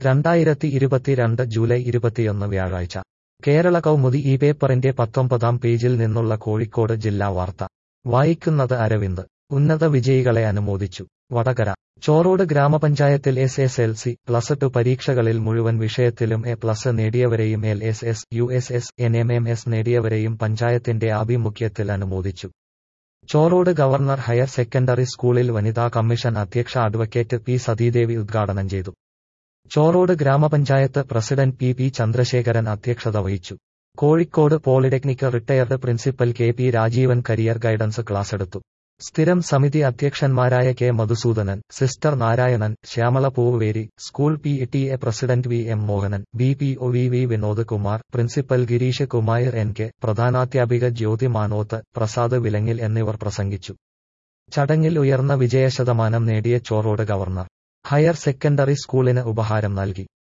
രണ്ടായിരത്തി ഇരുപത്തിരണ്ട് ജൂലൈ ഇരുപത്തിയൊന്ന് വ്യാഴാഴ്ച കേരള കൗമുദി ഈ പേപ്പറിന്റെ പത്തൊമ്പതാം പേജിൽ നിന്നുള്ള കോഴിക്കോട് ജില്ലാ വാർത്ത വായിക്കുന്നത് അരവിന്ദ് ഉന്നത വിജയികളെ അനുമോദിച്ചു വടകര ചോറോട് ഗ്രാമപഞ്ചായത്തിൽ S S L C plus two പരീക്ഷകളിൽ മുഴുവൻ വിഷയത്തിലും എ പ്ലസ് നേടിയവരെയും L S S U S S N M M S നേടിയവരെയും പഞ്ചായത്തിന്റെ ആഭിമുഖ്യത്തിൽ അനുമോദിച്ചു ചോറോട് ഗവർണർ ഹയർ സെക്കൻഡറി സ്കൂളിൽ വനിതാ കമ്മീഷൻ അധ്യക്ഷ അഡ്വക്കേറ്റ് പി സതീദേവി ഉദ്ഘാടനം ചെയ്തു ചോറോട് ഗ്രാമപഞ്ചായത്ത് പ്രസിഡന്റ് പി പി ചന്ദ്രശേഖരൻ അധ്യക്ഷത വഹിച്ചു Kozhikode polytechnic retired principal K P Rajeevan career guidance class എടുത്തു സ്ഥിരം സമിതി അധ്യക്ഷന്മാരായ K Madhusoodanan sister Narayanan Shyamala Pooveri school P T A president V M Mohanan B P O V V Vinod Kumar principal Gireesh Kumar N K പ്രധാനാധ്യാപിക ജ്യോതി മാനോത്ത് പ്രസാദ് വിലങ്ങിൽ എന്നിവർ പ്രസംഗിച്ചു ചടങ്ങിൽ ഉയർന്ന വിജയശതമാനം നേടിയ ചോറോട് ഗവർണർ ഹയർ സെക്കൻഡറി സ്കൂളിന് ഉപഹാരം നൽകി